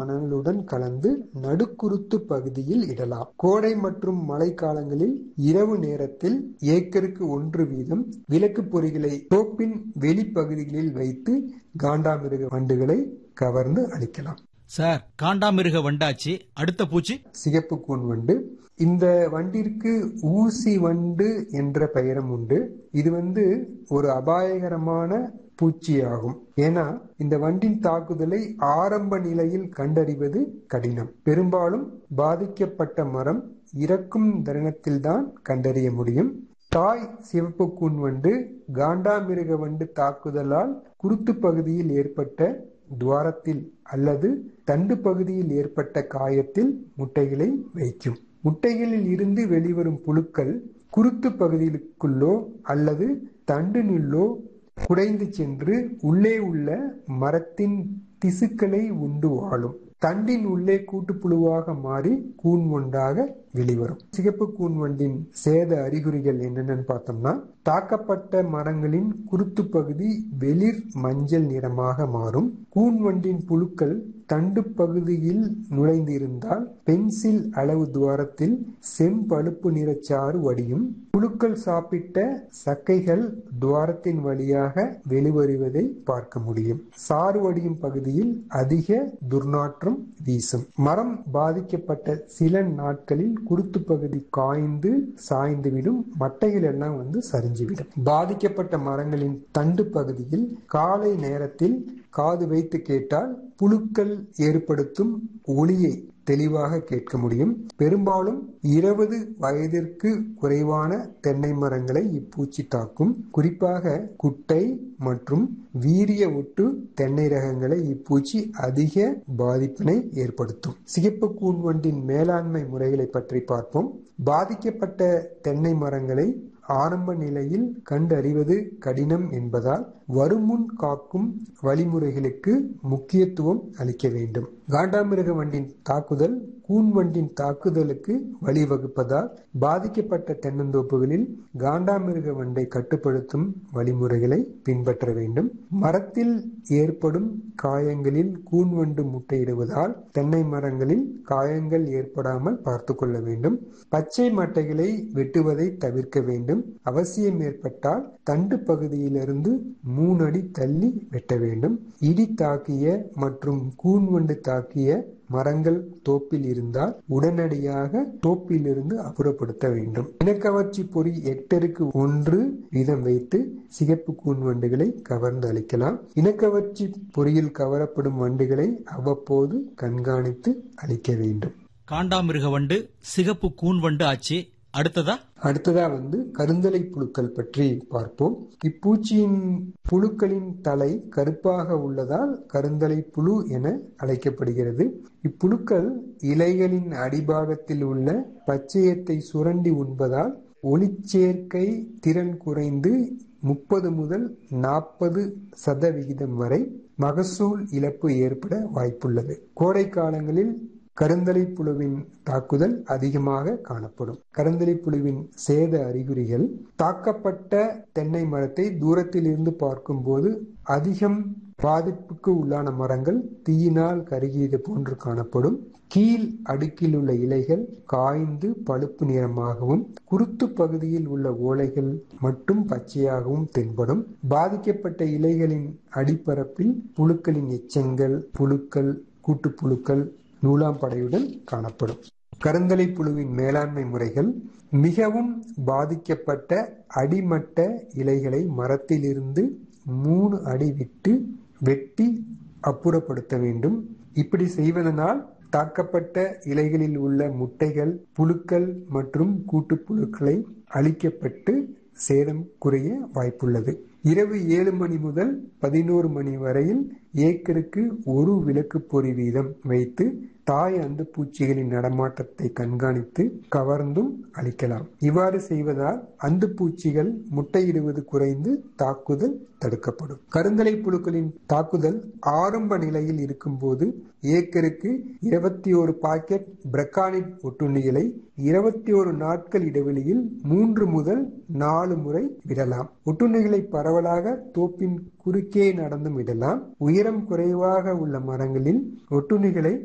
மணலுடன் கலந்து நடுக்குருத்து பகுதியில் இடலாம் கோடை மற்றும் மழை காலங்களில் இரவு நேரத்தில் ஏக்கருக்கு ஒன்று வீதம் விளக்கு பொறிகளை தோப்பின் வெளிப்பகுதிகளில் வைத்து காண்டாமிருக வண்டுகளை கவர்ந்து அழிக்கலாம் சார் காண்டாமிருக வண்டாச்சு அடுத்த பூச்சி சிகப்பு கூன் வண்டு இந்த வண்டிற்கு ஊசி வண்டு என்ற பெயரும் உண்டு இது வந்து ஒரு அபாயகரமான பூச்சியாகும் ஏன்னா இந்த வண்டின் தாக்குதலை ஆரம்ப நிலையில் கண்டறிவது கடினம் பெரும்பாலும் பாதிக்கப்பட்ட மரம் இறக்கும் தருணத்தில்தான் கண்டறிய முடியும் தாய் சிவப்பு கூன் வண்டு காண்டாமிருக வண்டு தாக்குதலால் குருத்து பகுதியில் ஏற்பட்ட துவாரத்தில் அல்லது தண்டு பகுதியில் ஏற்பட்ட காயத்தில் முட்டைகளை வைக்கும் முட்டைகளில் இருந்து வெளிவரும் புழுக்கள் குருத்து பகுதிகளுக்குள்ளோ அல்லது தண்டினுள்ளோ குடைந்து சென்று உள்ளே உள்ள மரத்தின் திசுக்களை உண்டு வாழும் தண்டின் உள்ளே கூட்டுப்புழுவாக மாறி கூன் ஒன்றாக வெளிவரும் சிகப்பு கூன் வண்டின் சேத அறிகுறிகள் என்னென்னு பார்த்தோம்னா தாக்கப்பட்ட மரங்களின் குருத்து பகுதி வெளிர் மஞ்சள் நிறமாக மாறும் கூன் வண்டின் புழுக்கள் தண்டு பகுதியில் நுழைந்திருந்தால் பென்சில் அளவு துவாரத்தில் செம்பழுப்பு நிறச்சாறு வடியும் புழுக்கள் சாப்பிட்ட சக்கைகள் துவாரத்தின் வழியாக வெளிவருவதை பார்க்க முடியும் சாறு வடியும் பகுதியில் அதிக துர்நாற்றம் வீசும் மரம் பாதிக்கப்பட்ட சில நாட்களில் குருத்து பகுதி காய்ந்து சாய்ந்துவிடும் மட்டைகள் எல்லாம் வந்து சரிஞ்சுவிடும் பாதிக்கப்பட்ட மரங்களின் தண்டு பகுதியில் காலை நேரத்தில் காது வைத்து கேட்டால் புழுக்கள் ஏற்படுத்தும் ஒளியை தெளிவாக கேட்க முடியும் பெரும்பாலும் இருபது வயதிற்கு குறைவான தென்னை மரங்களை இப்பூச்சி தாக்கும் குறிப்பாக குட்டை மற்றும் வீரிய ஒட்டு தென்னை ரகங்களை இப்பூச்சி அதிக பாதிப்பினை ஏற்படுத்தும் சிகப்பு கூன்வண்டின் மேலாண்மை முறைகளை பற்றி பார்ப்போம் பாதிக்கப்பட்ட தென்னை மரங்களை ஆரம்ப நிலையில் கண்டறிவது கடினம் என்பதால் வருமுன் காக்கும் வழிமுறைகளுக்கு முக்கியத்துவம் அளிக்க வேண்டும் காண்டாமிருக வண்டின் தாக்குதல் கூன் வண்டின் தாக்குதலுக்கு வழிவகுப்பதால் பாதிக்கப்பட்ட தென்னந்தோப்புகளில் காண்டாமிருக வண்டை கட்டுப்படுத்தும் வழிமுறைகளை பின்பற்ற வேண்டும் மரத்தில் ஏற்படும் காயங்களில் கூன்வண்டு முட்டையிடுவதால் தென்னை மரங்களில் காயங்கள் ஏற்படாமல் பார்த்து கொள்ள வேண்டும் பச்சை மட்டைகளை வெட்டுவதை தவிர்க்க வேண்டும் அவசியம் ஏற்பட்டால் தண்டு பகுதியிலிருந்து மூணு அடி தள்ளி வெட்ட வேண்டும் இடி தாக்கிய மற்றும் கூன்வண்டு தாக்கிய மரங்கள் தோப்பில் இருந்தால் உடனடியாக தோப்பிலிருந்து அப்புறப்படுத்த வேண்டும் இனக்கவர்ச்சி பொறி ஹெக்டருக்கு ஒன்று வீதம் வைத்து சிகப்பு கூன் வண்டுகளை கவர்ந்து அளிக்கலாம் இனக்கவர்ச்சி பொறியில் கவரப்படும் வண்டுகளை அவ்வப்போது கண்காணித்து அளிக்க வேண்டும் காண்டாமிருக வண்டு சிகப்பு கூன் வண்டு ஆச்சு அடுத்ததா அடுத்ததா வந்து கருந்தலை புழுக்கள் பற்றி பார்ப்போம் இப்பூச்சியின் புழுக்களின் தலை கருப்பாக உள்ளதால் கருந்தலை புழு என அழைக்கப்படுகிறது இப்புழுக்கள் இலைகளின் அடிபாகத்தில் உள்ள பச்சையத்தை சுரண்டி உண்பதால் ஒளிச்சேர்க்கை திறன் குறைந்து முப்பது முதல் நாற்பது சதவிகிதம் வரை மகசூல் இழப்பு ஏற்பட வாய்ப்புள்ளது கோடை காலங்களில் கருந்தலை புழுவின் தாக்குதல் அதிகமாக காணப்படும் கருந்தலை புழுவின் சேத அறிகுறிகள் தாக்கப்பட்ட தென்னை மரத்தை தூரத்தில் இருந்து பார்க்கும்போது அதிகம் பாதிப்புக்கு உள்ளான மரங்கள் தீயினால் கருகியது போன்று காணப்படும் கீழ் அடுக்கில் உள்ள இலைகள் காய்ந்து பழுப்பு நிறமாகவும் குருத்து பகுதியில் உள்ள ஓலைகள் மட்டும் பச்சையாகவும் தென்படும் பாதிக்கப்பட்ட இலைகளின் அடிப்பரப்பில் புழுக்களின் எச்சங்கள் புழுக்கள் கூட்டுப்புழுக்கள் நூலாம்படையுடன் காணப்படும் கருந்தலை புழுவின் மேலாண்மை முறைகள் மிகவும் பாதிக்கப்பட்ட அடிமட்ட இலைகளை மரத்திலிருந்து மூணு அடி விட்டு வெட்டி அப்புறப்படுத்த வேண்டும் இப்படி செய்வதனால் தாக்கப்பட்ட இலைகளில் உள்ள முட்டைகள் புழுக்கள் மற்றும் கூட்டுப்புழுக்களை அழிக்கப்பட்டு சேதம் குறைய வாய்ப்புள்ளது இரவு ஏழு மணி முதல் பதினோரு மணி வரையில் ஏக்கருக்கு ஒரு விளக்கு பொறி வீதம் வைத்து தாய் அந்து பூச்சிகளின் நடமாட்டத்தை கண்காணித்து கவர்ந்தும் அளிக்கலாம் இவ்வாறு செய்வதால் அந்து பூச்சிகள் முட்டையிடுவது குறைந்து தாக்குதல் தடுக்கப்படும் கருந்தலை புழுக்களின் தாக்குதல் ஆரம்ப நிலையில் இருக்கும்போது ஏக்கருக்கு இருபத்தி ஒரு பாக்கெட் பிரக்கானிட் ஒட்டுண்ணிகளை இருபத்தி ஒரு நாட்கள் இடைவெளியில் மூன்று முதல் நாலு முறை விடலாம் ஒட்டுண்ணிகளை பரவலாக தோப்பின் குறுக்கே நடந்தும் விடலாம் உயரம் குறைவாக உள்ள மரங்களில் ஒட்டுண்ணிகளை